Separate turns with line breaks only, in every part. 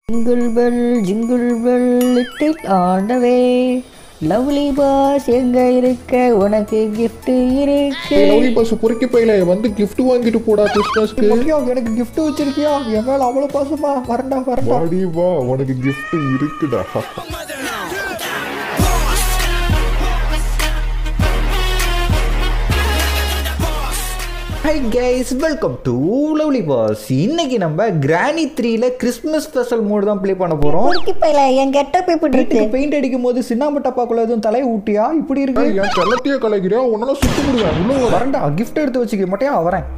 Jingle bell jingle bell little ஆண்டவே lovely boss எங்க இருக்க உனக்கு gift இருக்கு
லவ்லி பஸ் பொறுக்கி பையில வந்து gift வாங்கிட்டு போடா கிறிஸ்மஸ்க்கு
மக்கியா எனக்கு gift வச்சிருக்கியா என் மேல அவ்வளவு பாசமா வரண்டா வரண்டா
வாடி வா உனக்கு gift இருக்குடா
hi guys welcome to lovely boss இன்னைக்கு நம்ம கிரானி த்ரீல கிறிஸ்மஸ் ஸ்பெஷல் மோடு தான் ப்ளே பண்ண போறோம்
பொறுக்கி பையில என் கெட்டப் இப்படி இருக்கு
வீட்டுக்கு பெயிண்ட் அடிக்கும் போது சின்னாம்பட்டாப்பாக்குள்ள எதுவும் தலையை ஊட்டியா இப்படி இருக்கு
என் செல்லத்தையே கலைக்கிறியா உன்னால சுத்த முடியும் உள்ள வா.
வரண்டா கிஃப்ட் எடுத்து வச்சுக்க மாட்டியா வரேன்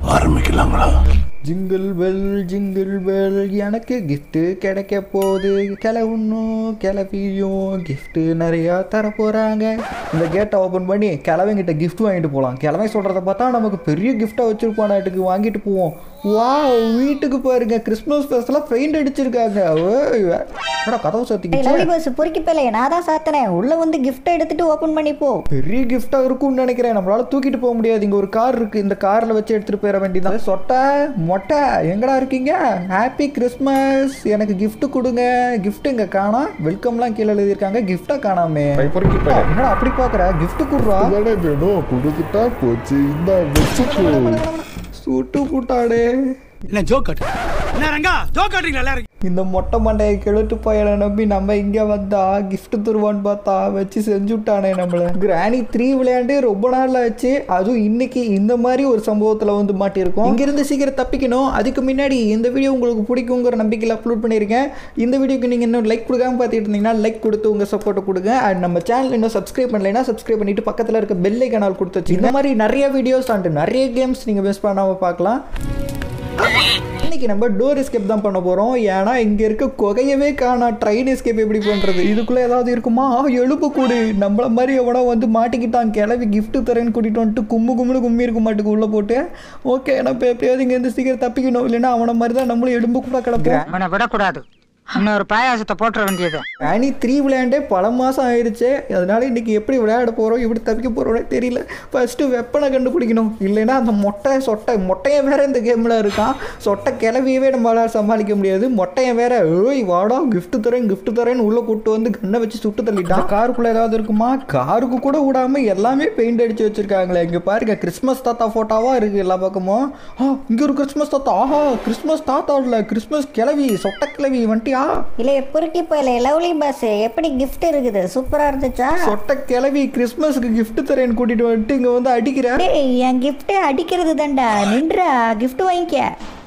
ஜிங்கிள் பெல் ஜிங்கிள் பெல் எனக்கு gift கிடைக்க போகுது கிளவுன்னும் கிளவியும் gift நிறையா தர போகிறாங்க இந்த கேட்டை ஓப்பன் பண்ணி கிளவங்கிட்ட gift வாங்கிட்டு போகலாம் கிளவை சொல்கிறத பார்த்தா நமக்கு பெரிய கிஃப்டாக வச்சுருப்பானாட்டுக்கு வாங்கிட்டு போவோம் வா வீட்டுக்கு பாருங்க கிறிஸ்மஸ் ஃபெஸ்ட்லாம் பெயிண்ட் அடிச்சிருக்காங்க ஓய், என்னடா கதவு
லவ்லி
சாத்திக்கிச்சு
பாஸ் பொறுக்கி பையில நான் தான் சாத்தினேன் உள்ள வந்து gift எடுத்துட்டு ஓபன் பண்ணி போ
பெரிய கிஃப்டாக இருக்கும்னு நினைக்கிறேன் நம்மளால தூக்கிட்டு போக முடியாது இங்கே ஒரு கார் இருக்கு இந்த காரில் வச்சு எடுத்துகிட்டு போயிட வேண்டியதான் சொட்டை மொட்டை எங்கடா இருக்கீங்க ஹாப்பி கிறிஸ்மஸ் எனக்கு gift கொடுங்க gift இங்கே காணோம் வெல்கம்லாம் கீழே எழுதியிருக்காங்க கிஃப்டாக காணாமே
பை பொறுக்கி பையில
என்னடா அப்படி பார்க்குற gift குடுறா
இதானே வேணும் கொடுத்துட்டா போச்சு இந்த வச்சுக்கோ
சுட்டு புட்டாடே
என்ன ஜோக் காட்டு என்ன ரங்கா ஜோக் காட்டுறீங்களா எல்லாரும்
இந்த மொட்டை மண்டையை கெழுட்டு பையனை நம்பி நம்ம இங்கே வந்தா gift தருவான்னு பார்த்தா வச்சு செஞ்சு விட்டானே நம்மளை கிராணி த்ரீ விளையாண்டு ரொம்ப நாள் ஆச்சு அதுவும் இன்னைக்கு இந்த மாதிரி ஒரு சம்பவத்தில் வந்து மாட்டியிருக்கோம் இங்கிருந்து சீக்கிரம் தப்பிக்கணும் அதுக்கு முன்னாடி இந்த வீடியோ உங்களுக்கு பிடிக்குங்கிற நம்பிக்கையில் அப்லோட் பண்ணியிருக்கேன் இந்த வீடியோக்கு நீங்கள் இன்னும் லைக் கொடுக்காம பார்த்துட்டு இருந்தீங்கன்னா லைக் கொடுத்து உங்கள் சப்போர்ட்டை கொடுங்க அண்ட் நம்ம சேனல் இன்னும் சப்ஸ்கிரைப் பண்ணலைன்னா சப்ஸ்கிரைப் பண்ணிட்டு பக்கத்தில் இருக்க பெல் ஐக்கானால் கொடுத்து வச்சு இந்த மாதிரி நிறைய வீடியோஸ் அண்ட் நிறைய கேம்ஸ் நீங்கள் மிஸ் பண்ணாமல் பார்க்கலாம் இன்னைக்கு நம்ம டோர் எஸ்கேப் தான் பண்ண போறோம் ஏன்னா இங்க இருக்க குகையவே காணா ட்ரெயின் எஸ்கேப் எப்படி பண்றது இதுக்குள்ள ஏதாவது இருக்குமா ஆ, எலும்பு கூடு நம்மள மாதிரி எவனோ வந்து மாட்டிக்கிட்டான் கிளவி gift தரேன்னு கூட்டிட்டு வந்துட்டு கும்மு கும்முன்னு கும்மி இருக்க மாட்டுக்கு உள்ள போட்டு ஓகே நம்ம எப்படியாவது இங்க இருந்து சீக்கிரம் தப்பிக்கணும் இல்லைன்னா அவன மாதிரி தான் நம்மளும் எலும்பு கூட கிடப்போம்
அவனை விடக்கூடாது இன்னொரு பாயாசத்தை போட்டுற வேண்டியது
ஆனி த்ரீ விளையாண்டே பல மாதம் ஆயிடுச்சு அதனால இன்னைக்கு எப்படி விளையாட போகிறோம் எப்படி தப்பிக்க போகிறோம்னே தெரியல ஃபர்ஸ்ட்டு வெப்பனை கண்டுபிடிக்கணும் இல்லைன்னா அந்த மொட்டை சொட்டை மொட்டையை வேற இந்த கேமில் இருக்கான் சொட்டை கிளவியவே நம்மளால சமாளிக்க முடியாது மொட்டையை வேற ஏய் வாடா gift தரேன் gift தரேன்னு உள்ளே கூட்டு வந்து கண்ணை வச்சு சுட்டு தள்ளிட்டான் காருக்குள்ளே ஏதாவது இருக்குமா காருக்கு கூட விடாம எல்லாமே பெயிண்ட் அடிச்சு வச்சிருக்காங்களே இங்கே பாருங்க கிறிஸ்மஸ் தாத்தா ஃபோட்டோவா இருக்கு எல்லா பக்கமும் ஆ இங்கே ஒரு கிறிஸ்மஸ் தாத்தா ஆஹா கிறிஸ்மஸ் தாத்தா இல்லை கிறிஸ்மஸ் கிளவி சொட்டை கிளவி வந்துட்டியா
இல்ல பொறுக்கி பையில லவ்லி பாஸ் எப்படி gift இருக்குது சூப்பரா இருந்துச்சா
சொட்ட கிளவி கிறிஸ்மஸ்க்கு gift தரேன்னு கூட்டிட்டு வந்துட்டு இங்க வந்து அடிக்கிற
டேய் என் gift அடிக்கிறது தான்டா நின்றா gift வாங்கிக்க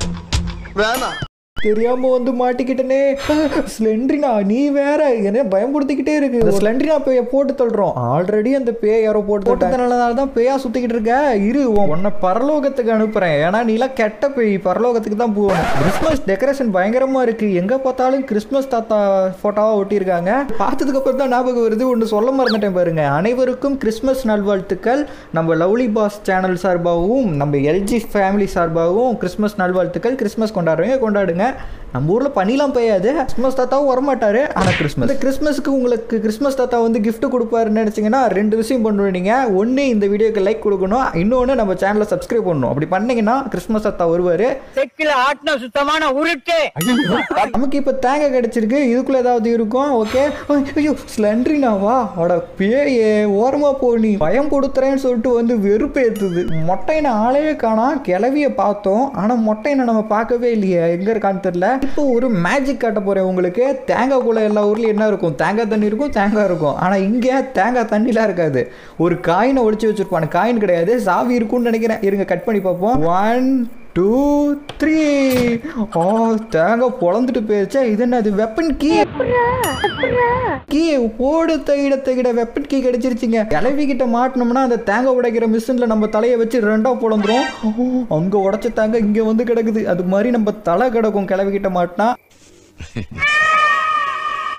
தெரியாம வந்து மாட்டிக்கிட்டனே ஸ்லெண்ட்ரினா நீ வேற என்ன பயம்படுத்திக்கிட்டே இருக்கு இந்த ஸ்லெண்ட்ரினா பேய போட்டு தள்ளுறோம் ஆல்ரெடி அந்த பேய் யாரோ போட்டு போட்டதுனால தான் பேயா சுத்திக்கிட்டு இருக்க இரு உன் உன்னை பரலோகத்துக்கு அனுப்புறேன் ஏன்னா நீலாம் கெட்ட பேய் பரலோகத்துக்கு தான் போகணும் கிறிஸ்மஸ் டெக்கரேஷன் பயங்கரமா இருக்கு எங்க பார்த்தாலும் கிறிஸ்மஸ் தாத்தா போட்டோவா ஒட்டியிருக்காங்க பார்த்ததுக்கு அப்புறம் தான் ஞாபகம் வருது ஒன்று சொல்ல மறந்துட்டேன் பாருங்க அனைவருக்கும் கிறிஸ்மஸ் நல்வாழ்த்துக்கள் நம்ம லவ்லி பாஸ் சேனல் சார்பாகவும் நம்ம எல்ஜி ஃபேமிலி சார்பாகவும் கிறிஸ்மஸ் நல்வாழ்த்துக்கள் கிறிஸ்மஸ் கொண்டாடுறவங்க கொண்டாடுங்க நம்ம ஊரில் பனிலாம் பெய்யாது கிறிஸ்மஸ் தாத்தாவும் வரமாட்டாரு ஆனால் கிறிஸ்மஸ் இந்த கிறிஸ்மஸ்க்கு உங்களுக்கு கிறிஸ்மஸ் தாத்தா வந்து gift கொடுப்பாருன்னு நினச்சிங்கன்னா ரெண்டு விஷயம் பண்ணுவீங்க ஒன்று இந்த வீடியோக்கு லைக் கொடுக்கணும் இன்னொன்று நம்ம சேனலை சப்ஸ்கிரைப் பண்ணணும் அப்படி பண்ணீங்கன்னா கிறிஸ்மஸ் தாத்தா வருவார்
செக்கில ஆட்டின சுத்தமான உருட்டு
நமக்கு இப்போ தேங்காய் கிடைச்சிருக்கு இதுக்குள்ள ஏதாவது இருக்கும் ஓகே ஐயோ ஸ்லண்ட்ரினாவா அட பேயே ஓரமா போ நீ பயம் கொடுத்துறேன்னு சொல்லிட்டு வந்து வெறுப்பேத்துது மொட்டையின ஆளையே காணா கிளவிய பார்த்தோம் ஆனா மொட்டையின நம்ம பார்க்கவே இல்லையே எங்க இருக்கான்னு தெரியல இப்போ ஒரு மேஜிக் காட்ட போறேன் உங்களுக்கு தேங்காய்க்குள்ள எல்லா ஊர்லயும் என்ன இருக்கும் தேங்காய் தண்ணி இருக்கும் தேங்காய் இருக்கும் ஆனா இங்க தேங்காய் தண்ணிலாம் இருக்காது ஒரு காயினை ஒளிச்சு வச்சிருப்பான் காயின் கிடையாது சாவி இருக்கும்னு நினைக்கிறேன் இருங்க கட் பண்ணி பார்ப்போம் ஒன் டூ த்ரீ ஓ தேங்காய் பொழந்துட்டு போயிருச்சா இது என்ன அது வெப்பன் கீ கீ போடு தைட தைட வெப்பன் கீ கிடைச்சிருச்சுங்க கிளவி கிட்ட மாட்டினோம்னா அந்த தேங்காய் உடைக்கிற மிஷின்ல நம்ம தலையை வச்சு ரெண்டா பொழந்துரும் அங்க உடைச்ச தேங்காய் இங்க வந்து கிடக்குது அது மாதிரி நம்ம தலை கிடக்கும் கிளவி கிட்ட மாட்டினா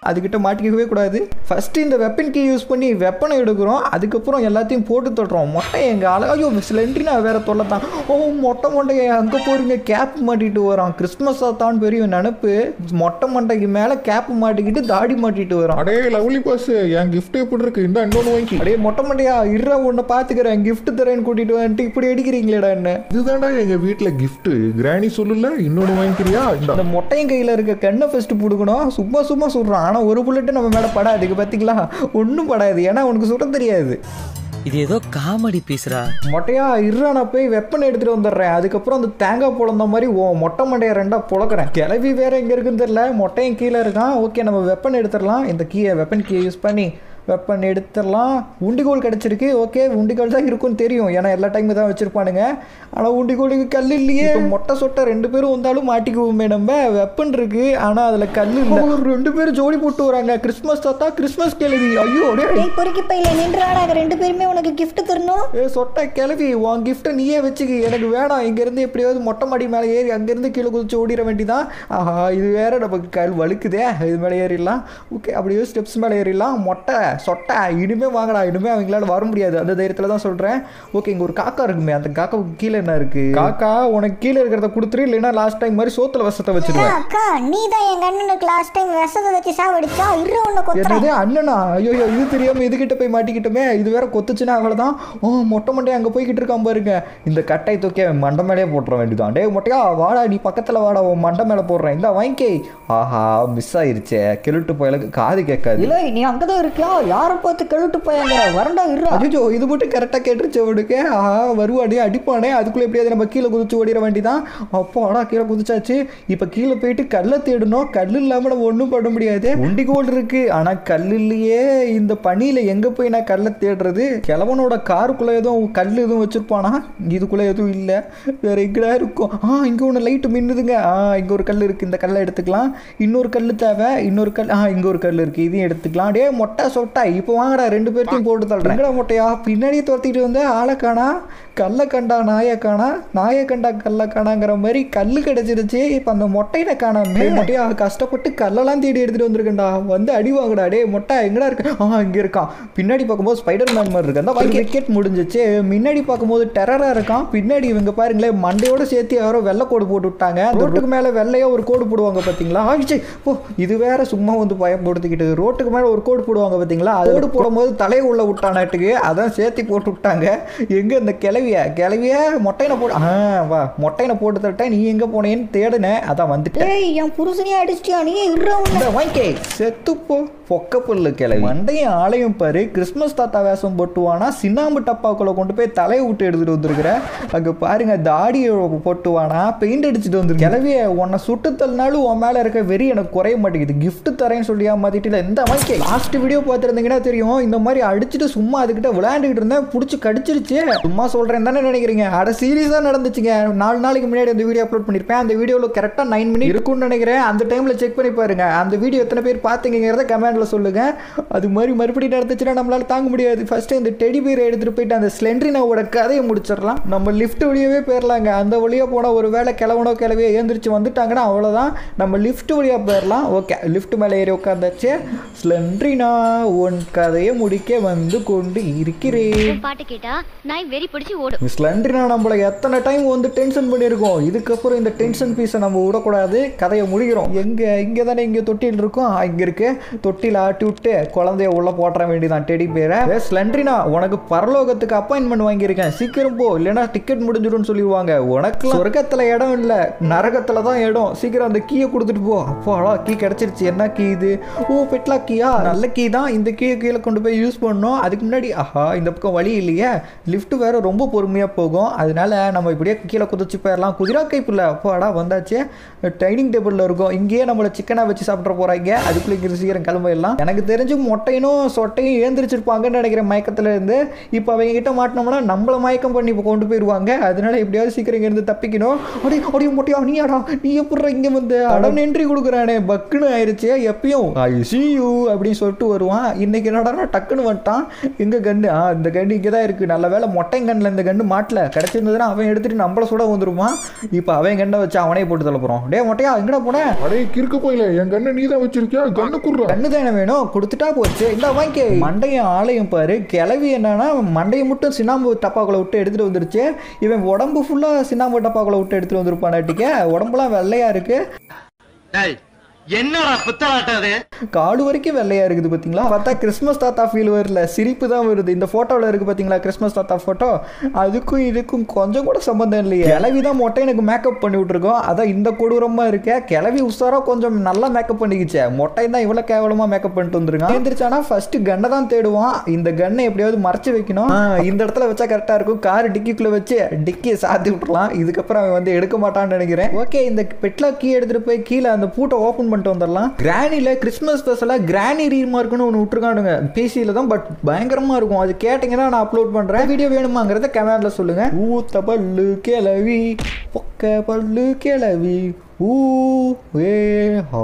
அதுக்கிட்ட மாட்டிக்கவே கூடாது ஃபஸ்ட்டு இந்த வெப்பன் கீ யூஸ் பண்ணி வெப்பனை எடுக்கிறோம் அதுக்கப்புறம் எல்லாத்தையும் போட்டு தொட்டுறோம் மொட்டை எங்கள் ஆளு ஐயோ சிலிண்டரினா வேற தொல்லை தான் ஓ மொட்டை மொட்டையை அங்கே போறீங்க கேப் மாட்டிட்டு வரான் கிறிஸ்மஸ் தான் பெரிய நினப்பு மொட்டை மண்டைக்கு மேலே கேப் மாட்டிக்கிட்டு தாடி மாட்டிட்டு வரான்
அடே லவ்லி பாஸ் என் gift எப்படி இருக்கு இந்த இன்னொன்று வாங்கி
அடே மொட்டை மண்டையா இருற உன்னை பார்த்துக்கிறேன் gift தரேன்னு கூட்டிட்டு வந்துட்டு இப்படி அடிக்கிறீங்களேடா என்ன
இதுதான்டா எங்க வீட்ல gift கிராணி சொல்லல இன்னொன்னு வாங்கிக்கிறியா இந்த
அந்த மொட்டையும் கையில் இருக்க கண்ணை ஃபஸ்ட்டு பிடுக்கணும் சும்மா சும்மா சுடுறான் ஆனால் ஒரு புல்லட்டு நம்ம மேலே படாது பார்த்தீங்களா ஒன்றும் படாது ஏன்னா உனக்கு சுட தெரியாது
இது ஏதோ காமெடி பீஸ்ரா
மொட்டையா இருறா நான் போய் வெப்பன் எடுத்துட்டு வந்துடுறேன் அதுக்கப்புறம் அந்த தேங்காய் புலந்த மாதிரி ஓ மொட்டை மண்டையை ரெண்டா புழக்கிறேன் கிளவி வேற எங்க இருக்குன்னு தெரியல மொட்டையும் கீழே இருக்கான் ஓகே நம்ம வெப்பன் எடுத்துடலாம் இந்த கீயை வெப்பன் கீயை யூஸ் பண்ணி வெப்பன் எடுத்துடலாம் உண்டிகோல் கிடச்சிருக்கு ஓகே உண்டிகோல் தான் இருக்கும்னு தெரியும் ஏன்னா எல்லா டைமும் தான் வச்சிருப்பானுங்க ஆனால் உண்டிகோலுக்கு கல் இல்லையே இப்ப மொட்டை சொட்டை ரெண்டு பேரும் வந்தாலும் மாட்டிக்குவோமே நம்ம வெப்பன் இருக்கு ஆனால் அதில் கல் இல்லை ரெண்டு பேரும் ஜோடி போட்டு வராங்க கிறிஸ்மஸ் தாத்தா கிறிஸ்மஸ் கிளவி ஐயோ டேய்.
டேய் பொறுக்கி பையில நின்றா நாங்கள் ரெண்டு பேருமே உனக்கு gift தரணும்
ஏ சொட்ட கிளவி உன் கிஃப்ட்டை நீயே வச்சுக்க எனக்கு வேணாம் இங்கேருந்து எப்படியாவது மொட்டை மாடி மேலே ஏறி அங்கேருந்து கீழே குதிச்சு ஓடிட வேண்டிதான் ஆஹா இது வேற நமக்கு கல் வழுக்குதே இது மேலே ஏறிடலாம் ஓகே அப்படியே ஸ்டெப்ஸ் மேலே ஏறிடலாம் மொட்டை சொட்டை இனிமே வாங்கடா இனிமே அவங்களால வர முடியாது அந்த தைரியத்தில் தான் சொல்கிறேன் ஓகே இங்கே ஒரு காக்கா இருக்குமே அந்த காக்காவுக்கு கீழே என்ன இருக்கு காக்கா உனக்கு கீழே இருக்கிறத கொடுத்துரு இல்லைன்னா லாஸ்ட் டைம் மாதிரி சோத்துல விஷத்தை வச்சிருவேன்
அக்கா நீ தான் எங்க அண்ணனுக்கு லாஸ்ட் டைம் விஷத்தை வச்சு சாவடிச்சா இரு உன்னை கொத்துறேன்
என்னது அண்ணனா ஐயோ இது தெரியாம இதுகிட்ட போய் மாட்டிக்கிட்டோமே இது வேற கொத்துச்சுன்னா அவ்வளவுதான் ஓ மொட்டை மண்டையை அங்க போய்கிட்டு இருக்கான் பாருங்க இந்த கட்டை தூக்கி அவன் மண்டை மேலே போட்டுற வேண்டியதான் டேய் மொட்டையா வாடா நீ பக்கத்துல வாடா உன் மண்டை மேலே போடுறேன் இந்த வாங்கிக்கே ஆஹா மிஸ் ஆயிருச்சே கிழட்டு போயலுக்கு காது கேட்காது
இல்லை நீ அங்கே தான் இருக்கியா யாரை பார்த்து கழுவிட்டு போயாங்க வரண்டா இருறா
அஜோ இது மட்டும் கரெக்டாக கேட்டுருச்சு அவனுக்கு ஆஹா வருவானே அடிப்பானே அதுக்குள்ளே எப்படியாவது நம்ம கீழே குதிச்சு ஓடிட வேண்டிதான் அப்பாடா கீழே குதிச்சாச்சு இப்போ கீழே போயிட்டு கல்லை தேடணும் கல் இல்லாமல் நம்ம ஒன்றும் பண்ண முடியாது உண்டிகோல் இருக்கு ஆனால் கல் இல்லையே இந்த பனியில் எங்கே போய் நான் கல்லை தேடுறது கிழவனோட காருக்குள்ளே எதுவும் கல் எதுவும் வச்சிருப்பானா இதுக்குள்ளே எதுவும் இல்லை வேற எங்கடா இருக்கும் ஆ இங்கே ஒன்று லைட்டு மின்னுதுங்க ஆ இங்கே ஒரு கல் இருக்குது இந்த கல்லை எடுத்துக்கலாம் இன்னொரு கல் தேவை இன்னொரு கல் ஆ இங்கே ஒரு கல் இருக்குது இதையும் எடுத்துக்கலாம் டே மொட்டை சொட்டை இப்போ வாங்கடா ரெண்டு பேர்த்தையும் போட்டு தள்ளுறேன் எங்கடா மொட்டையா பின்னாடியே துரத்திட்டு வந்து ஆளை காணா கல்லை கண்டா நாயை காணா நாயை கண்டா கல்லை காணாங்கிற மாதிரி கல் கிடைச்சிருச்சு இப்போ அந்த மொட்டையில காணாமே மொட்டையா கஷ்டப்பட்டு கல்லெல்லாம் தேடி எடுத்துட்டு வந்திருக்கேன்டா வந்து அடி வாங்கடா டே மொட்டை எங்கடா இருக்கு ஆ இங்கே இருக்கான் பின்னாடி பார்க்கும்போது ஸ்பைடர் மேன் மாதிரி இருக்கு அந்த விக்கெட் முடிஞ்சிச்சு முன்னாடி பார்க்கும்போது டெரரா இருக்கான் பின்னாடி இவங்க பாருங்களேன் மண்டையோட சேர்த்து யாரோ வெள்ளை கோடு போட்டு விட்டாங்க ரோட்டுக்கு மேலே வெள்ளையா ஒரு கோடு போடுவாங்க பார்த்தீங்களா ஆயிடுச்சு ஓ இது வேற சும்மா வந்து பயப்படுத்திக்கிட்டு ரோட்டுக்கு மேலே ஒரு கோடு போடுவாங்க பார்த்தீங்களா அது கோடு போடும்போது தலையை உள்ள விட்டானாட்டுக்கு அதான் சேர்த்து போட்டு விட்டாங்க எங்கே இந்த கிளவிய கிளவிய மொட்டையின போட்டு ஆ வா மொட்டையின போட்டு தட்டேன் நீ எங்கே போனேன்னு தேடினேன் அதான் வந்துட்டேன்
டேய் என் புருஷனையே அடிச்சிட்டியா நீ இருறா உன்னை
இந்த வாங்கிக்கே செத்துப்போ பொக்க புல்லு கிளவி மண்டையும் ஆளையும் பாரு கிறிஸ்மஸ் தாத்தா வேஷம் போட்டுவானா சின்னாம்பு டப்பாக்குள்ள கொண்டு போய் தலையை விட்டு எடுத்துட்டு வந்திருக்கிற அங்க பாருங்க தாடியை போட்டுவானா பெயிண்ட் அடிச்சுட்டு வந்து கிளவிய உன்னை சுட்டு தள்ளினாலும் உன் மேல இருக்க வெறி எனக்கு குறைய மாட்டேங்குது gift தரேன்னு சொல்லியா மாத்திட்டு இந்த வாங்கிக்கே லாஸ்ட் வீடியோ பார்த்துருந்தீங்கன்னா தெரியும் இந்த மாதிரி அடிச்சுட்டு சும்மா அதுக்கிட்ட விளையாண்டுக்கிட்டு இருந்தேன் பிடிச்சி கடிச்சிருச்சு சும்மா சொல்றேன் தானே நினைக்கிறீங்க அட சீரியஸாக நடந்துச்சுங்க நாலு நாளைக்கு முன்னாடி அந்த வீடியோ அப்லோட் பண்ணியிருப்பேன் அந்த வீடியோவில் கரெக்டாக நைன் மினிட் இருக்கும்னு நினைக்கிறேன் அந்த டைமில் செக் பண்ணி பாருங்க அந்த வீடியோ எத்தனை பேர் பார்த்தீங்கிறத கமெண்ட்ல சொல்லுங்க அது மாதிரி மறுபடியும் நடந்துச்சுன்னா நம்மளால தாங்க முடியாது ஃபர்ஸ்ட் இந்த டெடி பீரை எடுத்துட்டு போயிட்டு அந்த ஸ்லெண்ட்ரினாவோட கதையை முடிச்சிடலாம் நம்ம லிஃப்ட் வழியாவே போயிடலாங்க அந்த வழியாக போனால் ஒரு வேளை கிளவனோ கிளவியோ ஏந்திரிச்சு வந்துட்டாங்கன்னா அவ்வளோதான் நம்ம லிஃப்ட் வழியாக போயிடலாம் ஓகே லிஃப்ட் மேலே ஏறி உட்காந்தாச்சு ஸ்லெண்ட்ரினா உன் கதையை முடிக்க வந்து கொண்டு இருக்கிறேன்
பாட்டு கேட்டா நாய் வெறி பிடிச்சி ஓடும்
ஸ்லெண்ட்ரினா நம்மளை எத்தனை டைம் வந்து டென்ஷன் பண்ணியிருக்கோம் இதுக்கப்புறம் இந்த டென்ஷன் பீஸை நம்ம விடக்கூடாது கதையை முடிக்கிறோம் எங்கே இங்கே தானே இங்கே தொட்டில் இருக்கும் இங்கே இருக்கு தொட்டியில் ஆட்டி விட்டு குழந்தைய உள்ளே போட்டுற வேண்டியதான் டெடி பேரை ஏ ஸ்லெண்ட்ரினா உனக்கு பரலோகத்துக்கு அப்பாயின்மெண்ட் வாங்கியிருக்கேன் சீக்கிரம் போ இல்லைன்னா டிக்கெட் முடிஞ்சிடும்னு சொல்லிடுவாங்க உனக்கு சொர்க்கத்தில் இடம் இல்லை நரகத்தில் தான் இடம் சீக்கிரம் அந்த கீயை கொடுத்துட்டு போ அப்பாடா கீ கிடச்சிருச்சு என்ன கீ இது ஓ பெட்லா கீயா நல்ல கீ தான் இந்த கீயை கீழே கொண்டு போய் யூஸ் பண்ணோம் அதுக்கு முன்னாடி ஆஹா இந்த பக்கம் வழி இல்லையே லிஃப்ட் வேற ரொம்ப பொறுமையாக போகும் அதனால நம்ம இப்படியே கீழே குதிச்சு போயிடலாம் குதிரா கைப்பில்ல அப்பாடா வந்தாச்சு டைனிங் டேபிளில் இருக்கும் இங்கேயே நம்மளை சிக்கனாக வச்சு சாப்பிட்ற போகிறாங்க அதுக்குள்ளே இங்கே சீக்கிரம் கிளம்ப போயிடலாம் எனக்கு தெரிஞ்சு மொட்டையனும் சொட்டையும் ஏந்திரிச்சிருப்பாங்கன்னு நினைக்கிறேன் மயக்கத்துல இருந்து இப்போ அவங்க கிட்ட மாட்டினோம்னா நம்மள மயக்கம் பண்ணி இப்போ கொண்டு போயிடுவாங்க அதனால எப்படியாவது சீக்கிரம் இங்க இருந்து தப்பிக்கணும் அடி அடி மொட்டையா நீயாடா நீ எப்படி இங்க வந்து அடம் நன்றி கொடுக்குறானே பக்குன்னு ஆயிருச்சு எப்பயும் ஐ see you அப்படின்னு சொல்லிட்டு வருவான் இன்னைக்கு என்னடா டக்குன்னு வந்துட்டான் எங்க கண்ணு ஆ இந்த கண்ணு இங்கே தான் இருக்கு நல்ல வேலை மொட்டை கண்ணில் இந்த கண்ணு மாட்டல கிடைச்சிருந்ததுன்னா அவன் எடுத்துட்டு நம்மள சுட வந்துருவான் இப்போ அவன் கண்ணை வச்சு அவனே போட்டு தள்ள போறோம் டே மொட்டையா எங்கடா போன
அடே கிறுக்கு போயில என் கண்ணை நீ தான் வச்சிருக்கியா கண்ணு குடுறா
கண்ணு தானே வேணும் கொடுத்துட்டா போச்சு இந்த வாங்கிக்க மண்டையும் ஆளையும் பாரு கிளவி என்னன்னா மண்டையை மட்டும் சின்னாம்பு டப்பாக்குள்ள விட்டு எடுத்துட்டு வந்துருச்சு இவன் உடம்பு ஃபுல்லா சின்னாம்பு டப்பாக்குள்ள விட்டு எடுத்துட்டு வந்திருப்பானாட்டிக்க உடம்புலாம் வெள்ளையா இருக்கு
என்னடா புத்தலாட்டம் அது
காடு வரைக்கும் வெள்ளையா இருக்குது பாத்தீங்களா பார்த்தா கிறிஸ்மஸ் தாத்தா ஃபீல் வரல சிரிப்பு தான் வருது இந்த போட்டோவில் இருக்கு பாத்தீங்களா கிறிஸ்மஸ் தாத்தா போட்டோ அதுக்கும் இதுக்கும் கொஞ்சம் கூட சம்பந்தம் இல்லையே கிளவி தான் மொட்டை எனக்கு மேக்கப் பண்ணி விட்டுருக்கோம் அதான் இந்த கொடூரமா இருக்க கிளவி உஷாரா கொஞ்சம் நல்லா மேக்கப் பண்ணிக்கிச்சே மொட்டை தான் இவ்வளவு கேவலமா மேக்கப் பண்ணிட்டு வந்துருங்க எழுந்திரிச்சானா ஃபர்ஸ்ட் கன்னை தான் தேடுவான் இந்த கன்னை எப்படியாவது மறைச்சு வைக்கணும் ஆ, இந்த இடத்துல வச்சா கரெக்டா இருக்கும் கார் டிக்கிக்குள்ள வச்சு டிக்கியை சாத்தி விட்டுறலாம் இதுக்கப்புறம் அவன் வந்து எடுக்க மாட்டான்னு நினைக்கிறேன் ஓகே இந்த பெட்லா கீ எடுத்துட்டு போய் கீழே அந்த பூட்டை ஓப்பன் பண்ணிட்டு வந்துடலாம் கிரானில கிறிஸ்மஸ் ஸ்பெஷலாக கிரானி ரீமார்க்னு ஒன்று விட்டுருக்கானுங்க பிசியில் தான் பட் பயங்கரமா இருக்கும் அது கேட்டிங்கன்னா நான் அப்லோட் பண்றேன் வீடியோ வேணுமாங்கிறத கமெண்ட்ல சொல்லுங்க ஊத்த பல்லு கிளவி பொக்க பல்லு கிளவி ஊ ஏ ஹா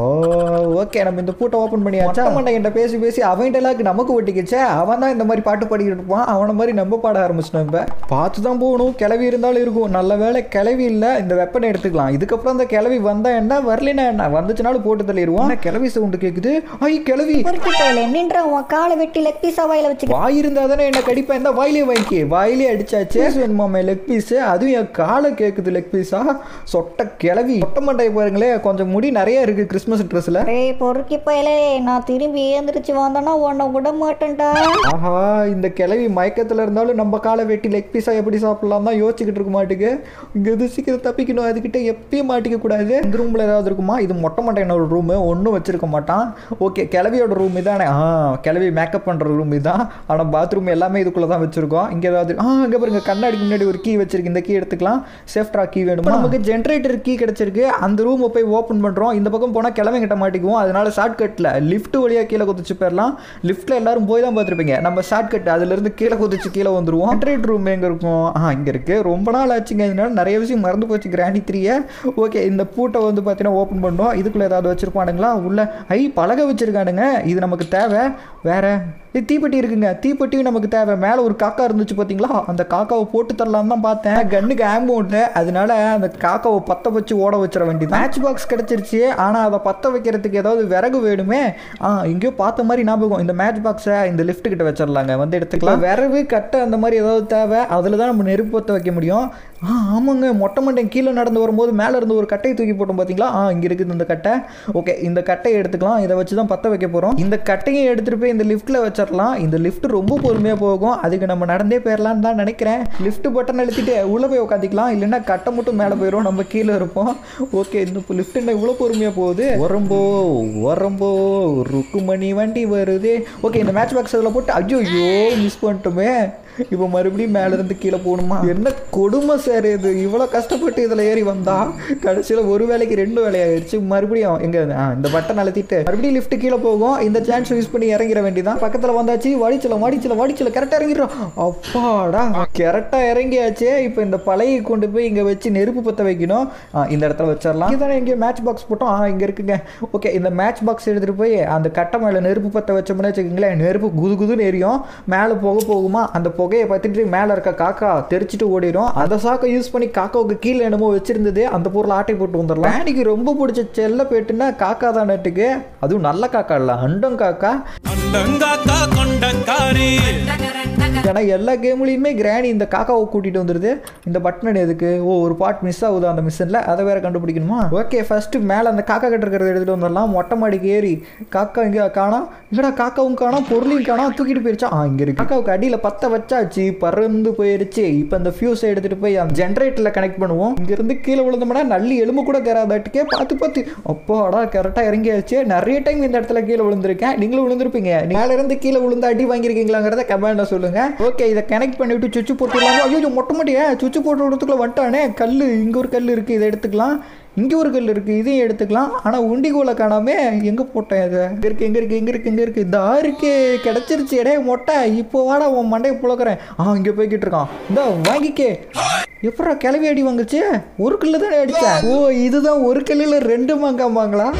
ஓகே நம்ம இந்த பூட்டை ஓப்பன் பண்ணியாச்சா மண்டைகிட்ட பேசி பேசி அவன் டெலாக்கு நமக்கு ஒட்டிக்கிச்சே அவன் தான் இந்த மாதிரி பாட்டு பாடிக்கிட்டு இருப்பான் அவனை மாதிரி நம்ம பாட ஆரம்பிச்சிட்டோம் இப்போ பார்த்து தான் போகணும் கிளவி இருந்தாலும் இருக்கும் நல்ல வேளை கிளவி இல்லை இந்த வெப்பனை எடுத்துக்கலாம் இதுக்கப்புறம் அந்த கிளவி வந்தா என்ன வரலினா என்ன வந்துச்சுனாலும் போட்டு தள்ளிடுவோம் ஆனா கிளவி சவுண்டு கேட்குது ஐ கிளவி
பொறுக்கி போயில நின்ற உன் காலை வெட்டி லெக் பீஸா வாயில வச்சுக்க
வாய் இருந்தா தானே என்ன கடிப்பேன் இந்த வாயிலே வாங்கி வாயிலே அடிச்சாச்சு வேணுமாமே லெக் பீஸ் அதுவும் என் காலை கேட்குது லெக் பீஸா சொட்ட கிளவி சொட்ட மண்டையை பாருங்களேன் கொஞ்சம் முடி நிறைய இருக்கு கிறிஸ்மஸ் ட்ரெஸ்ல
டேய் பொறுக்கி போயிலே நான் திரும்பி ஏந்திரிச்சு வந்தேன்னா உன்னை விட மாட்டேன்டா
ஆஹா இந்த கிளவி மயக்கத்துல இருந்தாலும் நம்ம காலை வெட்டி லெக் பீஸா எப்படி சாப்பிடலாம் தான் யோசிச்சுக்கிட்டு இருக்க மாட்டுக்கு இங்க இது சீக்கிரம் தப்பிக்கணும் அதுக்கிட்ட எப்பயும் மாட்டிக்க கூடாது இந்த ரூம்ல ஏதாவது இருக்குமா இது மொட்டை மட்டையனோட ரூமு ஒன்றும் வச்சிருக்க மாட்டான் ஓகே கிளவியோட ரூம் இதானே ஆ கிளவி மேக்கப் பண்ற ரூம் இதான் ஆனா பாத்ரூம் எல்லாமே இதுக்குள்ள தான் வச்சிருக்கோம் இங்க ஏதாவது ஆ இங்க பாருங்க கண்ணாடிக்கு முன்னாடி ஒரு கீ வச்சிருக்கு இந்த கீ எடுத்துக்கலாம் சேஃப்ட்ரா கீ வேணுமா நமக்கு ஜென்ரேட்டர் கீ கிடைச்சிருக்கு அந்த ரூமை போய் ஓப்பன் பண்றோம் இந்த பக்கம் போனா கிளம்பி கிட்ட மாட்டிக்குவோம் அதனால ஷார்ட்கட்ல லிஃப்ட் வழியா கீழே குதிச்சு போயிடலாம் லிஃப்ட்ல எல்லாரும் போய் தான் பார்த்துருப்பீங்க நம்ம ஷார்ட்கட் அதுல இருந்து கீழே குதிச்சு கீழே வந்துருவோம் ஜென்ரேட்டர் ரூம் எங்க இருக்கும் ஆ இங்க இருக்கு ரொம்ப நாள் ஆச்சுங்க இதனால நிறைய விஷயம் மறந்து போச்சு கிராணி த்ரீயை ஓகே இந்த பூட்டை வந்து பார்த்தீங்கன்னா ஓப்பன் பண்ணோம் இதுக்குள்ள ஏதாவது வச்சிருப்பானுங்களா உள்ள ஐ பலகை வச்சிருக்கானுங்க இது நமக்கு தேவை வேற ஏய், தீப்பெட்டி இருக்குங்க தீப்பெட்டியும் நமக்கு தேவை மேலே ஒரு காக்கா இருந்துச்சு பார்த்தீங்களா அந்த காக்காவை போட்டு தரலான்னு தான் பார்த்தேன் கண்ணுக்கு ஆம்பு இல்லை அதனால அந்த காக்காவை பற்ற வச்சு ஓட வச்சிட வேண்டியது மேட்ச் பாக்ஸ் கிடச்சிருச்சு ஆனால் அதை பற்ற வைக்கிறதுக்கு ஏதாவது விறகு வேணுமே ஆ எங்கேயோ பார்த்த மாதிரி ஞாபகம் இந்த மேட்ச் பாக்ஸை இந்த லிஃப்ட் கிட்ட வச்சிடலாங்க வந்து எடுத்துக்கலாம் விறகு கட்டை அந்த மாதிரி ஏதாவது தேவை அதில் தான் நம்ம நெருப்பு பற்ற வைக்க முடியும் ஆ ஆமாங்க மொட்டை மண்டையன் கீழே நடந்து வரும்போது மேலே இருந்து ஒரு கட்டையை தூக்கி போட்டோம் பார்த்தீங்களா ஆ இங்கே இருக்குது இந்த கட்டை ஓகே இந்த கட்டையை எடுத்துக்கலாம் இதை வச்சு தான் பற்ற வைக்க போகிறோம் இந்த கட்டையை எடுத்துகிட்டு போய் இந்த லிஃப்ட்டில் வச்சிடலாம் இந்த லிஃப்ட் ரொம்ப பொறுமையாக போகும் அதுக்கு நம்ம நடந்தே போயிடலான்னு தான் நினைக்கிறேன் லிஃப்ட் பட்டன் அழுத்திட்டு உள்ளே போய் உட்காந்துக்கலாம் இல்லைன்னா கட்டை மட்டும் மேலே போயிடும் நம்ம கீழே இருப்போம் ஓகே இந்த லிஃப்ட் என்ன இவ்வளோ பொறுமையாக போகுது உரம்போ உரம்போ ருக்குமணி வண்டி வருது ஓகே இந்த மேட்ச் பாக்ஸ் அதில் போட்டு ஐயோ மிஸ் பண்ணிட்டோமே இப்போ மறுபடியும் மேல இருந்து கீழே போகணுமா என்ன கொடுமை சார் இது இவ்வளோ கஷ்டப்பட்டு இதில் ஏறி வந்தா கடைசியில் ஒரு வேலைக்கு ரெண்டு வேலையாயிருச்சு மறுபடியும் எங்க ஆ, இந்த பட்டன் அழுத்திட்டு மறுபடியும் லிஃப்ட் கீழே போகும் இந்த சான்ஸ் யூஸ் பண்ணி இறங்கிட வேண்டியதான் பக்கத்தில் வந்தாச்சு வடிச்சல வடிச்சல வடிச்சல கரெக்டாக இறங்கிடுறோம் அப்பாடா கரெக்டாக இறங்கியாச்சே இப்போ இந்த பழைய கொண்டு போய் இங்கே வச்சு நெருப்பு பற்ற வைக்கணும் ஆ, இந்த இடத்துல வச்சிடலாம் இதுதானே இங்கே மேட்ச் பாக்ஸ் போட்டோம் ஆ இங்கே இருக்குங்க ஓகே இந்த மேட்ச் பாக்ஸ் எடுத்துகிட்டு போய் அந்த கட்டை மேலே நெருப்பு பற்ற வச்சோம்னு வச்சுக்கோங்களேன் நெருப்பு குது குதுன்னு எரியும் மேலே போக போகுமா அந்த புகையை பார்த்துட்டு மேலே இருக்க காக்கா தெரிச்சிட்டு ஓடிடும் அந்த சாக்கை யூஸ் பண்ணி காக்காவுக்கு கீழே என்னமோ வச்சிருந்தது அந்த பொருளை ஆட்டை போட்டு வந்துடலாம் ராணிக்கு ரொம்ப பிடிச்ச செல்ல பேட்டுன்னா காக்கா தான் நட்டுக்கு அதுவும் நல்ல காக்கா இல்லை அண்டம் காக்கா
அண்டங்காக்கா கொண்டக்காரி
ஏன்னா எல்லா கேம்லேயுமே கிராணி இந்த காக்காவை கூட்டிகிட்டு வந்துடுது இந்த பட்டன் எதுக்கு ஓ ஒரு பார்ட் மிஸ் ஆகுது அந்த மிஷினில் அதை வேற கண்டுபிடிக்கணுமா ஓகே ஃபஸ்ட்டு மேலே அந்த காக்கா கிட்ட இருக்கிறத எடுத்துகிட்டு வந்துடலாம் மொட்டை மாடிக்கு ஏறி காக்கா இங்கே காணோம் இங்கடா காக்காவும் காணோம் பொருளையும் காணோம் தூக்கிட்டு போயிருச்சா ஆ இங்கே இருக்கு காக்காவுக்கு அடியில் பற்ற வச்சாச்சு பறந்து போயிருச்சு இப்போ இந்த ஃபியூஸை எடுத்துகிட்டு போய் அந்த ஜென்ரேட்டரில் கனெக்ட் பண்ணுவோம் இங்கேருந்து கீழே விழுந்தோம்னா நல்லி எலும்பு கூட கராதாட்டுக்கே பார்த்து பார்த்து அப்பாடா கரெக்டாக இறங்கியாச்சு நிறைய டைம் இந்த இடத்துல கீழே விழுந்திருக்கேன் நீங்களும் விழுந்திருப்பீங்க மேல இருந்து கீழே விழுந்து அடி வாங்கியிருக்கீங்களாங்கிறத கமெண்ட்ல சொல்லுங்க ஓகே இதை கனெக்ட் பண்ணிவிட்டு சுவிட்ச் போட்டுடலாம் ஐயோ மொட்டை மாட்டியா சுவிட்ச் போட்டு விடுறதுக்குள்ள வந்துட்டானே கல் இங்க ஒரு கல் இருக்கு இதை எடுத்துக்கலாம் இங்கே ஒரு கல் இருக்குது இதையும் எடுத்துக்கலாம் ஆனால் உண்டிகோலை காணாம எங்கே போட்டேன் இது எங்கே இருக்குது எங்கே இருக்குது எங்கே இருக்குது எங்கே இருக்குது இதா இருக்கு கிடச்சிருச்சு இடே மொட்டை இப்போ வாடா உன் மண்டையை புழக்கிறேன் ஆ இங்கே போய்கிட்டு இருக்கான் இந்த வாங்கிக்கே எப்படா கிளவி அடி வாங்குச்சு ஒரு கல்லு தானே அடிச்சேன் ஓ இதுதான் ஒரு கல்லில் ரெண்டு மாங்காம்பாங்களா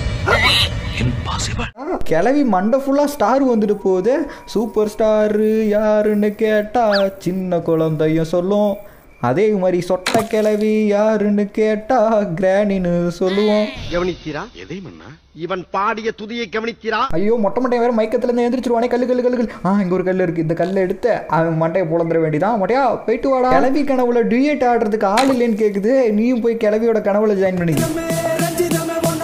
கிளவி மண்டை ஃபுல்லாக ஸ்டார் வந்துட்டு போகுது சூப்பர் ஸ்டாரு யாருன்னு கேட்டா சின்ன குழந்தையும் சொல்லும் அதே மாதிரி சொட்ட கிளவி யாருன்னு கேட்டா கிராணின்னு சொல்லுவோம்
கவனித்தீரா எதை மன்னா இவன் பாடிய துதியை கவனித்தீரா
ஐயோ மொட்டை மட்டையை வேற மயக்கத்துல இருந்து எழுந்திரிச்சிருவானே கல்லு கல்லு கல்லு கல்லு ஆ இங்க ஒரு கல் இருக்கு இந்த கல்லை எடுத்து அவன் மண்டையை புலந்துட வேண்டியதான் மொட்டையா போயிட்டு வாடா கிளவி கனவுல டியூட் ஆடுறதுக்கு ஆள் இல்லைன்னு கேக்குது நீயும் போய் கிளவியோட கனவுல ஜாயின் பண்ணி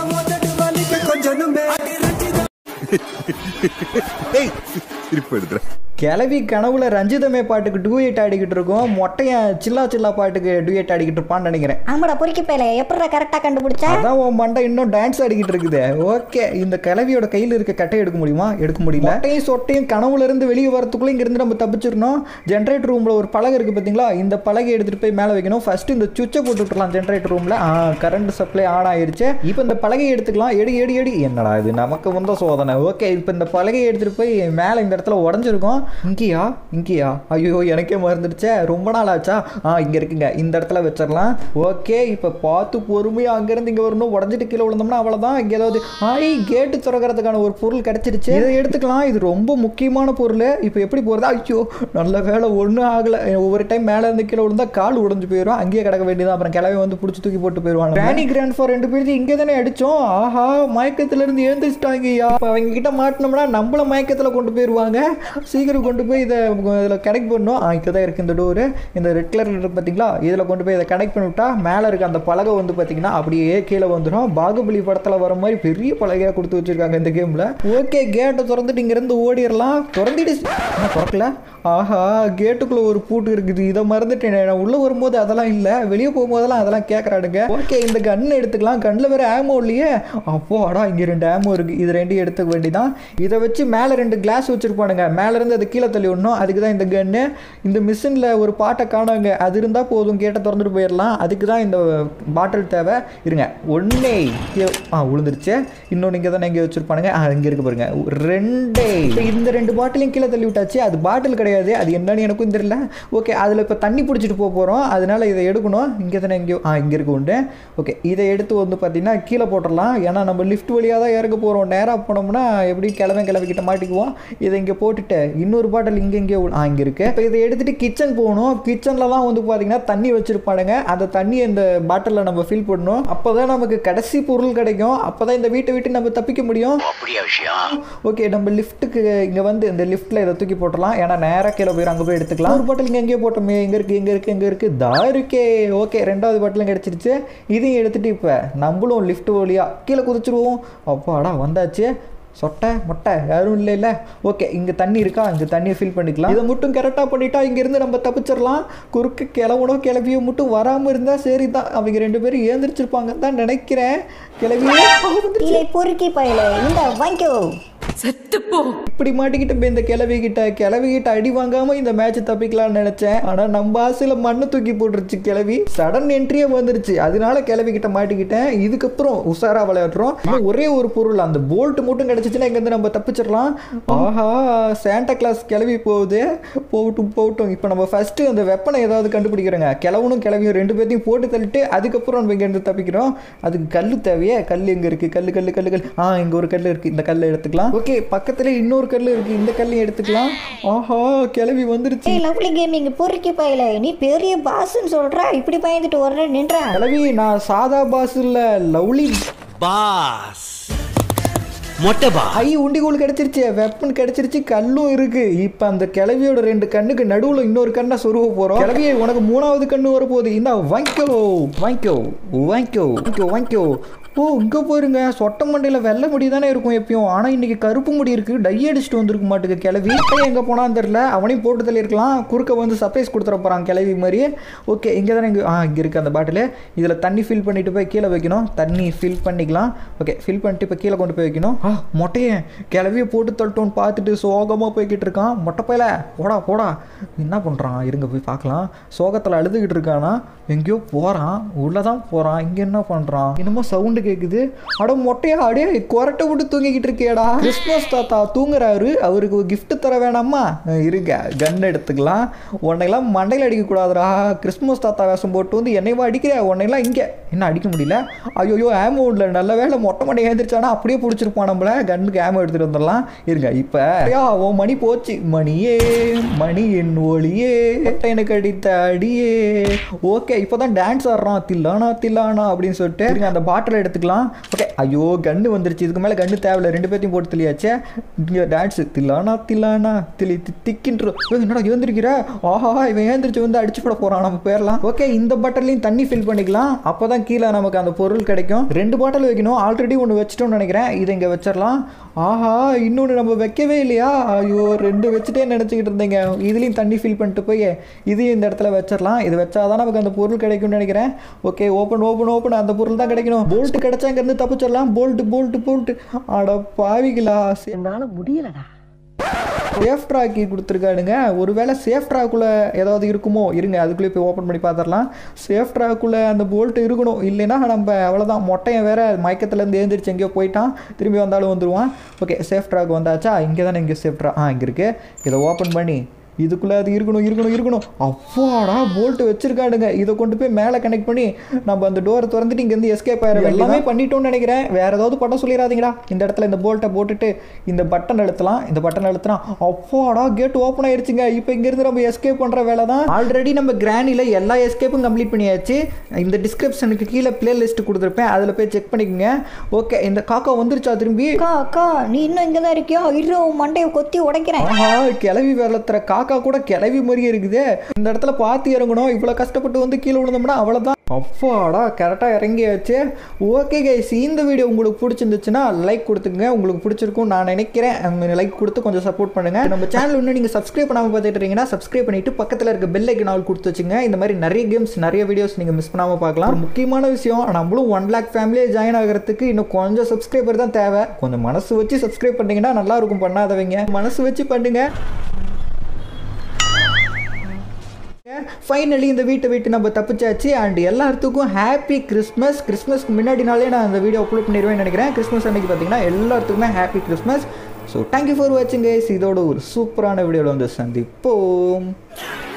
கிளவி கனவுல ரஞ்சிதமே பாட்டுக்கு டூயட் ஆடிக்கிட்டு இருக்கோம் மொட்டையன் சில்லா சில்லா பாட்டுக்கு டூயட் ஆடிக்கிட்டு இருப்பான்னு நினைக்கிறேன்
ஆமாடா பொறுக்கி பயலே எப்படா கரெக்டாக கண்டுபிடிச்சா
அதான் உன் மண்டை இன்னும் டான்ஸ் ஆடிக்கிட்டு இருக்குது ஓகே இந்த கிளவியோட கையில் இருக்க கட்டை எடுக்க முடியுமா எடுக்க முடியல மொட்டையும் சொட்டையும் கனவுல இருந்து வெளியே வரத்துக்குள்ள இங்க இருந்து நம்ம தப்பிச்சிடணும் ஜென்ரேட்டர் ரூம்ல ஒரு பலகை இருக்கு பாத்தீங்களா இந்த பலகை எடுத்துட்டு போய் மேலே வைக்கணும் ஃபர்ஸ்ட் இந்த சுவிட்சை போட்டு விட்டுறலாம் ஜென்ரேட்டர் ரூம்ல கரண்ட் சப்ளை ஆன் ஆயிருச்சு இப்போ இந்த பலகையை எடுத்துக்கலாம் எடு எடு எடு என்னடா இது நமக்கு வந்த சோதனை ஓகே இப்போ இந்த பலகையை எடுத்துட்டு போய் மேலே இந்த இடத்துல உடஞ்சிருக்கும் இங்கேயா இங்கேயா ஐயோ எனக்கே மறந்துடுச்சே ரொம்ப நாள் ஆச்சா ஆ இங்கே இருக்குங்க இந்த இடத்துல வச்சிடலாம் ஓகே இப்போ பார்த்து பொறுமையாக அங்கேருந்து இங்கே வரணும் உடஞ்சிட்டு கீழே விழுந்தோம்னா அவ்வளோதான் இங்கே ஏதாவது ஆய் கேட்டு திறக்கிறதுக்கான ஒரு பொருள் கிடச்சிருச்சு இதை எடுத்துக்கலாம் இது ரொம்ப முக்கியமான பொருள் இப்போ எப்படி போகிறது ஐயோ நல்ல வேலை ஒன்றும் ஆகலை ஒவ்வொரு டைம் மேலே இருந்து கீழே விழுந்தா கால் உடஞ்சு போயிடும் அங்கேயே கிடக்க வேண்டியதான் அப்புறம் கிளவி வந்து பிடிச்சி தூக்கி போட்டு போயிடுவாங்க கிராணி கிராண்ட் ஃபார் ரெண்டு பேருக்கு இங்கே தானே அடித்தோம் ஆஹா மயக்கத்துல இருந்து எழுந்திரிச்சிட்டாங்கய்யா இப்போ அவங்க கிட்ட மாட்டினோம்னா நம்மள மயக்கத்தில் கொண்டு போயிடுவாங்க சீக்கிரம் கொண்டு போய் இதை இதில் கனெக்ட் பண்ணணும் ஆ இங்கே தான் இருக்குது இந்த டோரு இந்த ரெட் கலர் இருக்கு பார்த்தீங்களா இதில் கொண்டு போய் இதை கனெக்ட் பண்ணிவிட்டா மேலே இருக்க அந்த பலகை வந்து பார்த்தீங்கன்னா அப்படியே கீழே வந்துடும் பாகுபலி படத்தில் வர மாதிரி பெரிய பலகையாக கொடுத்து வச்சிருக்காங்க இந்த கேமில் ஓகே கேட்டை திறந்துட்டு இங்கேருந்து ஓடிடலாம் திறந்துட்டு என்ன திறக்கல ஆஹா கேட்டுக்குள்ளே ஒரு பூட்டு இருக்குது இதை மறந்துட்டேன் நான் உள்ளே வரும்போது அதெல்லாம் இல்லை வெளியே போகும்போதெல்லாம் அதெல்லாம் கேட்குறானுங்க ஓகே இந்த கன் எடுத்துக்கலாம் கண்ணில் வேறு ஆமோ இல்லையே அப்போ அடா இங்கே ரெண்டு ஆமோ இருக்குது இது ரெண்டையும் எடுத்துக்க வேண்டியதான் இதை வச்சு மேலே ரெண்டு கிளாஸ் வச்சுருப்பானுங்க மேலேருந்து அது கீழே தள்ளி விடணும் அதுக்கு தான் இந்த கன்னு இந்த மிஷினில் ஒரு பாட்டை காணாங்க அது இருந்தால் போதும் கேட்ட திறந்துட்டு போயிடலாம் அதுக்கு தான் இந்த பாட்டில் தேவை இருங்க ஒன்னே ஆ விழுந்துருச்சு இன்னொன்று இங்கே தானே இங்கே வச்சுருப்பானுங்க ஆ இங்கே இருக்கு பாருங்க ரெண்டே இப்ப இந்த ரெண்டு பாட்டிலையும் கீழே தள்ளி விட்டாச்சு அது பாட்டில் கிடையாது அது என்னன்னு எனக்கும் தெரியல ஓகே அதில் இப்போ தண்ணி பிடிச்சிட்டு போக போகிறோம் அதனால இதை எடுக்கணும் இங்கே தானே எங்கேயோ ஆ இங்கே இருக்கு உண்டு ஓகே இதை எடுத்து வந்து பார்த்தீங்கன்னா கீழே போட்டுடலாம் ஏன்னா நம்ம லிஃப்ட் வழியாக தான் இறங்க போகிறோம் நேராக போனோம்னா எப்படி கிளம்ப கிளம்பிக்கிட்ட மாட்டிக்குவோம் இதை இங்கே போட்டுட்டு இன்னொரு பாட்டில் இங்கே இங்கே ஆ இங்கே இருக்கு இப்போ இதை எடுத்துகிட்டு கிச்சன் போகணும் கிச்சனில் தான் வந்து பார்த்தீங்கன்னா தண்ணி வச்சுருப்பானுங்க அந்த தண்ணியை இந்த பாட்டிலில் நம்ம ஃபில் பண்ணணும் அப்போ தான் நமக்கு கடைசி பொருள் கிடைக்கும் அப்போ தான் இந்த வீட்டை விட்டு நம்ம தப்பிக்க முடியும் ஓகே நம்ம லிஃப்ட்டுக்கு இங்கே வந்து இந்த லிஃப்ட்டில் இதை தூக்கி போட்டுடலாம் ஏன்னா நேராக கீழே போயிடும் அங்கே போய் எடுத்துக்கலாம் ஒரு பாட்டில் இங்கே எங்கேயோ போட்டோமே எங்கே இருக்குது எங்கே இருக்குது எங்கே இருக்குது தா இருக்கே ஓகே ரெண்டாவது பாட்டிலும் கிடச்சிருச்சு இதையும் எடுத்துகிட்டு இப்போ நம்மளும் லிஃப்ட் வழியாக கீழே குதிச்சிருவோம் அப்பாடா வந்தாச்சு சொட்டை மொட்டை யாரும் இல்லை இல்லை ஓகே இங்கே தண்ணி இருக்கா இங்கே தண்ணியை ஃபில் பண்ணிக்கலாம் இதை மட்டும் கரெக்டாக பண்ணிட்டா இங்கேருந்து நம்ம தப்பிச்சிடலாம் குறுக்கு கிளவனோ கிளவியோ மட்டும் வராமல் இருந்தால் சரி தான் அவங்க ரெண்டு பேரும் ஏந்திரிச்சிருப்பாங்கன்னு தான் நினைக்கிறேன் கிளவியே
இல்லை பொறுக்கி பயலே இந்த வாங்கிக்கோ
இப்படி மாட்டிக்கிட்டு போய் இந்த கிளவி கிட்ட கிளவி கிட்ட அடி வாங்காம இந்த மேட்ச் தப்பிக்கலாம்னு நினைச்சேன் ஆனா நம்ம ஆசையில மண்ணு தூக்கி போட்டுருச்சு கிளவி சடன் என்ட்ரியே வந்துருச்சு அதனால கிளவி கிட்ட மாட்டிக்கிட்டேன் இதுக்கப்புறம் உஷாரா விளையாடுறோம் இன்னும் ஒரே ஒரு பொருள் அந்த போல்ட் மட்டும் கிடைச்சிச்சுன்னா இங்க இருந்து நம்ம தப்பிச்சிடலாம் ஆஹா சாண்டா கிளாஸ் கிளவி போகுது போகட்டும் போகட்டும் இப்போ நம்ம ஃபர்ஸ்ட் அந்த வெப்பனை ஏதாவது கண்டுபிடிக்கிறோங்க கிளவனும் கிளவியும் ரெண்டு பேர்த்தையும் போட்டு தள்ளிட்டு அதுக்கப்புறம் நம்ம இங்க இருந்து தப்பிக்கிறோம் அதுக்கு கல்லு தேவையே கல் எங்க இருக்கு கல்லு கல்லு கல்லு கல் ஆ இங்க ஒரு கல் இருக்கு இந்த கல்லை எடுத்துக்கலாம் ஓகே பக்கத்துல இன்னொரு கல் இருக்கு இந்த கல்லையும் எடுத்துக்கலாம் ஆஹா கிளவி வந்துருச்சு
ஏய் லவ்லி கேமிங் பொறுக்கி பயலே நீ பெரிய பாஸ்ன்னு சொல்ற இப்படி பயந்துட்டு ஒரு நின்றா
கிளவி நான் சாதா பாஸ் இல்ல லவ்லி
பாஸ் மொட்டை பா
ஐ உண்டிகோல் கிடைச்சிருச்சு வெப்பன் கிடைச்சிருச்சு கல்லும் இருக்கு இப்ப அந்த கிளவியோட ரெண்டு கண்ணுக்கு நடுவுல இன்னொரு கண்ணை சொருக போறோம் கிளவியை உனக்கு மூணாவது கண்ணு வரப்போகுது இந்த வாங்கிக்கோ வாங்கிக்கோ வாங்கிக்கோ வாங்கிக்கோ வாங்கிக்கோ ஓ இங்கே போயிருங்க சொட்ட மண்டையில் வெள்ளை முடி தானே இருக்கும் எப்பயும் ஆனால் இன்னைக்கு கருப்பு முடி இருக்குது டை அடிச்சுட்டு வந்திருக்க மாட்டுக்கு கிளவி பையன் எங்கே போனான்னு தெரில அவனையும் போட்டு தள்ளியிருக்கலாம் குறுக்க வந்து சர்ப்ரைஸ் கொடுத்துட போகிறான் கிளவி மாதிரி ஓகே இங்கே தானே இங்கே ஆ இங்கே இருக்குது அந்த பாட்டில் இதில் தண்ணி ஃபில் பண்ணிட்டு போய் கீழே வைக்கணும் தண்ணி ஃபில் பண்ணிக்கலாம் ஓகே ஃபில் பண்ணிட்டு இப்போ கீழே கொண்டு போய் வைக்கணும் ஆ மொட்டையே கிளவியை போட்டு தள்ளட்டோன்னு பார்த்துட்டு சோகமாக போய்கிட்டு இருக்கான் மொட்டை பையல போடா போடா என்ன பண்ணுறான் இருங்க போய் பார்க்கலாம் சோகத்தில் அழுதுகிட்டு இருக்கானா எங்கேயோ போகிறான் உள்ளே தான் போகிறான் இங்கே என்ன பண்ணுறான் என்னமோ சவுண்டு கேட்குது அட மொட்டையா அடே கொரட்டை விட்டு தூங்கிக்கிட்டு இருக்கேடா கிறிஸ்மஸ் தாத்தா தூங்குறாரு அவருக்கு ஒரு gift தர வேணாமா அஹ் இருங்க கன் எடுத்துக்கலாம் உன்னையெல்லாம் மண்டையில் அடிக்கக்கூடாதுடா கிறிஸ்மஸ் தாத்தா வேஷம் போட்டு வந்து என்னைவா அடிக்கிற உன்னையெல்லாம் இங்கே என்ன அடிக்க முடியல ஐயோ ஆமோ இல்லை நல்ல வேலை மொட்டை மண்டை ஏந்திரிச்சானா அப்படியே பிடிச்சிருப்பான் நம்மள கன்னுக்கு ஆமோ எடுத்துகிட்டு வந்துடலாம் இருங்க இப்போ ஐயா உன் மணி போச்சு மணியே மணி என் ஒளியே மொட்டை எனக்கு அடித்த அடியே ஓகே இப்போ தான் டான்ஸ் ஆடுறான் தில்லானா தில்லானா அப்படின்னு சொல்லிட்டு இருங்க அந்த பாட்டில் எடுத்துக்கலாம் ஓகே ஐயோ கன்று வந்துருச்சு இதுக்கு மேலே கன்று தேவையில்ல ரெண்டு பேர்த்தையும் போட்டு தெளியாச்சே இங்கே டான்ஸ் தில்லானா தில்லானா திலி தி- திக்கின்ற ஏய், என்னடா ஏந்திருக்கிற ஆஹா இவன் ஏந்திரிச்சு வந்து அடிச்சு போட போகிறான் நம்ம பேர்லாம் ஓகே இந்த பாட்டிலையும் தண்ணி ஃபில் பண்ணிக்கலாம் அப்போ தான் கீழே நமக்கு அந்த பொருள் கிடைக்கும் ரெண்டு பாட்டில் வைக்கணும் ஆல்ரெடி ஒன்று வச்சிட்டோம்னு நினைக்கிறேன் இதை இங்கே வச்சிடலாம் ஆஹா இன்னொன்று நம்ம வைக்கவே இல்லையா ஐயோ ரெண்டு வச்சுட்டே நினச்சிக்கிட்டு இருந்தீங்க இதுலேயும் தண்ணி ஃபில் பண்ணிட்டு போய் இதையும் இந்த இடத்துல வச்சிடலாம் இது வச்சாதான் நமக்கு அந்த பொருள் கிடைக்கும்னு நினைக்கிறேன் ஓகே ஓப்பன் ஓப்பன் ஓப்பன் அந்த பொருள் தான் கிடைக்கணும் போல்ட் கிடைச்சா இங்கேருந்து தப்பிச்சிடலாம் போல்ட் போல்ட் போல்ட் அட பாவிகளா
என்னால முடியலடா
சேஃப் ட்ராக்கி கொடுத்துருக்கானுங்க ஒருவேளை சேஃப் ட்ராக்குள்ளே ஏதாவது இருக்குமோ இருங்க அதுக்குள்ளே போய் ஓப்பன் பண்ணி பார்த்துடலாம் சேஃப் ட்ராக்குள்ளே அந்த போல்ட் இருக்கணும் இல்லைன்னா நம்ம அவ்வளோதான் மொட்டையன் வேற மயக்கத்துலேருந்து எழுந்திரிச்சு எங்கேயோ போயிட்டான் திரும்பி வந்தாலும் வந்துடுவான் ஓகே சேஃப் ட்ராக் வந்தாச்சா இங்கே தானே இங்கே சேஃப் ட்ரா ஆ இங்கே இருக்குது இதை ஓப்பன் பண்ணி இதுக்குள்ளே அது இருக்கணும் இருக்கணும் இருக்கணும் அப்பாடா போல்ட்டு வச்சிருக்கானுங்க இதை கொண்டு போய் மேலே கனெக்ட் பண்ணி நம்ம அந்த டோரை திறந்துட்டு இங்கேருந்து எஸ்கேப் ஆயிட எல்லாமே பண்ணிட்டோம்னு நினைக்கிறேன் வேற ஏதாவது பண்ண சொல்லிடாதீங்கடா இந்த இடத்துல இந்த போல்ட்டை போட்டுட்டு இந்த பட்டன் அழுத்தலாம் இந்த பட்டன் அழுத்தினா அப்பாடா கேட் ஓப்பன் ஆயிருச்சுங்க இப்போ இங்கேருந்து நம்ம எஸ்கேப் பண்ணுற வேலை தான் ஆல்ரெடி நம்ம கிரானியில் எல்லா எஸ்கேப்பும் கம்ப்ளீட் பண்ணியாச்சு இந்த டிஸ்கிரிப்ஷனுக்கு கீழே பிளேலிஸ்ட் கொடுத்துருப்பேன் அதில் போய் செக் பண்ணிக்கோங்க ஓகே இந்த காக்கா வந்துருச்சா திரும்பி
அக்கா அக்கா நீ இன்னும் இங்கே தான் இருக்கியா இரு உன் மண்டையை கொத்தி உடைக்கிறேன்
ஆஹா கிளவி வெள்ளத்துற காக்கா கூட கிளவி மாதிரியே இருக்குதே இந்த இடத்துல பார்த்து இறங்கணும் இவ்வளோ கஷ்டப்பட்டு வந்து கீழே விழுந்தோம்னா அவ்வளோதான் அப்பாடா கரெக்டாக இறங்கியாச்சு ஓகே கைஸ் இந்த வீடியோ உங்களுக்கு பிடிச்சிருந்துச்சுன்னா லைக் கொடுத்துங்க உங்களுக்கு பிடிச்சிருக்கும் நான் நினைக்கிறேன் லைக் கொடுத்து கொஞ்சம் சப்போர்ட் பண்ணுங்க நம்ம சேனல் இன்னும் நீங்கள் சப்ஸ்கிரைப் பண்ணாமல் பார்த்துட்டு இருக்கீங்கன்னா சப்ஸ்கிரைப் பண்ணிட்டு பக்கத்தில் இருக்க பெல் ஐக்கன் கொடுத்து வச்சுங்க இந்த மாதிரி நிறைய கேம்ஸ் நிறைய வீடியோஸ் நீங்கள் மிஸ் பண்ணாமல் பார்க்கலாம் ஒரு முக்கியமான விஷயம் நம்மளும் ஒன் லேக் ஃபேமிலியே ஜாயின் ஆகிறதுக்கு இன்னும் கொஞ்சம் சப்ஸ்கிரைபர் தான் தேவை கொஞ்சம் மனசு வச்சு சப்ஸ்கிரைப் பண்ணீங்கன்னா நல்லா இருக்கும் பண்ணாதவங்க மனசு வச்சு பண்ணுங்க ஃபைனலி இந்த வீட்டை விட்டு நம்ம தப்பிச்சாச்சு அண்ட் எல்லாத்துக்கும் ஹாப்பி கிறிஸ்மஸ் கிறிஸ்மஸ்க்கு முன்னாடினாலே நான் அந்த வீடியோ அப்லோட் பண்ணிடுவேன்னு நினைக்கிறேன் கிறிஸ்மஸ் அன்னைக்கு பார்த்தீங்கன்னா எல்லாத்துக்குமே happy Christmas so thank you for வாட்சிங் கைஸ் இதோட ஒரு சூப்பரான வீடியோவில் வந்து சந்திப்போம்